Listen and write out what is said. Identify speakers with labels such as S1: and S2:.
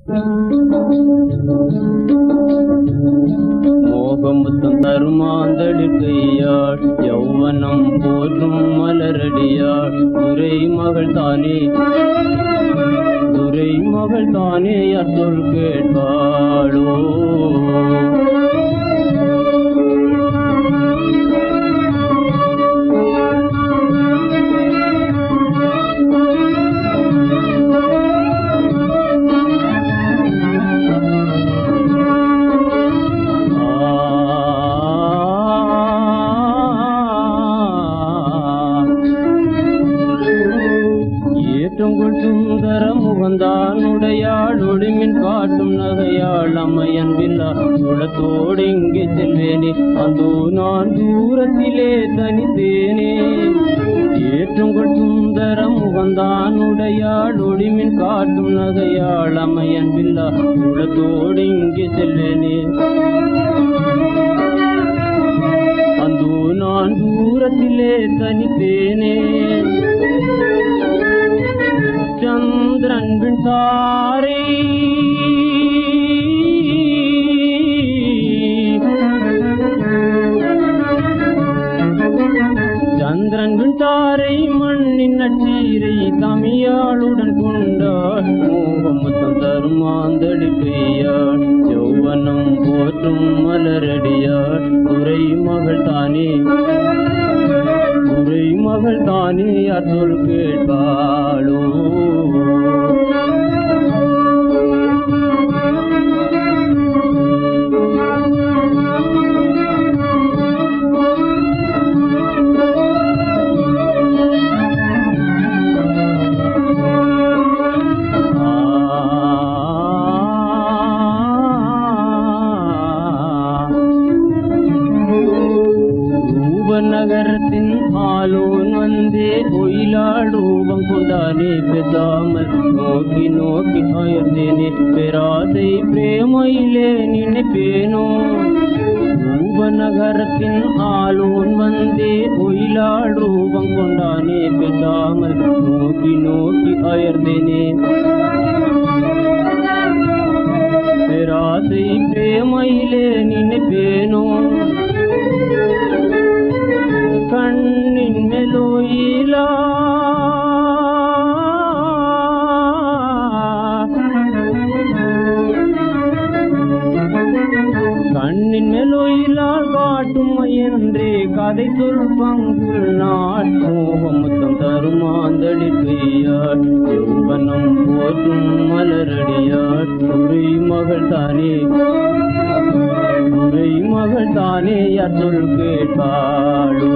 S1: மோகமுத்தம் தருமாந்தடி கையாள் யௌவனம் போற்றும் மலரடியாள் துரை மகள் தானே துரை மகள் தானே யார் சொல் கேட்பாளோ ஏற்றுங்குள் சுந்தர முகந்தானுடையாள் ஒளிமின் காட்டும் நகையாள் அம்மையன் வில்லா குளத்தோடு இங்கே செல்வேனே அந்தோ நான் தூரத்திலே தனித்தேனே ஏற்றுங்குள் சுந்தர முகந்தானுடையாள் ஒளிமின் காட்டும் நகையாள் அம்மையன் வில்லா குளத்தோடு இங்கே செல்வேனே அந்தோ நான் தூரத்திலே தனித்தேனே சந்திரன் விண்சாரை சந்திரன் விண்சாரை மண்ணின் நச்சீரை தமியாளுடன் கொண்டாள் மோகமுத்தம் தருமாந்தடி பெய்யாள் யௌவனம் போற்றும் மலரடியாள் துறை மகள் தானே துறை மகள் தானே யார் சொல் கேட்பாளோ நகரத்தின் ஆலோன் வந்தே ஒயிலாள் ரூபம் கொண்டானே பெசாமல் நோக்கி நோக்கி அயர்ந்தேனே பெராதை பிரேமையிலே நினைப்பேனோ நகரத்தின் ஆளோன் வந்தே ஒயிலாள் ரூபம் கொண்டானே பெசாமல் நோக்கி நோக்கி அயர்ந்தேனே பெராசை பிரேமையிலே நினைப்பேனோ கண்ணின் மெலோயிலா கண்ணின் மெலோயிலா காட்டும் என்றே கதை சொல் பங்கு நாள் மோகமுத்தம் தருமாந்தளி பெய்யாள் யௌவனம் போற்றும் மலரடியாள் துறை மகள் தானே துறை மகள் தானே யார் சொல் கேட்பாளோ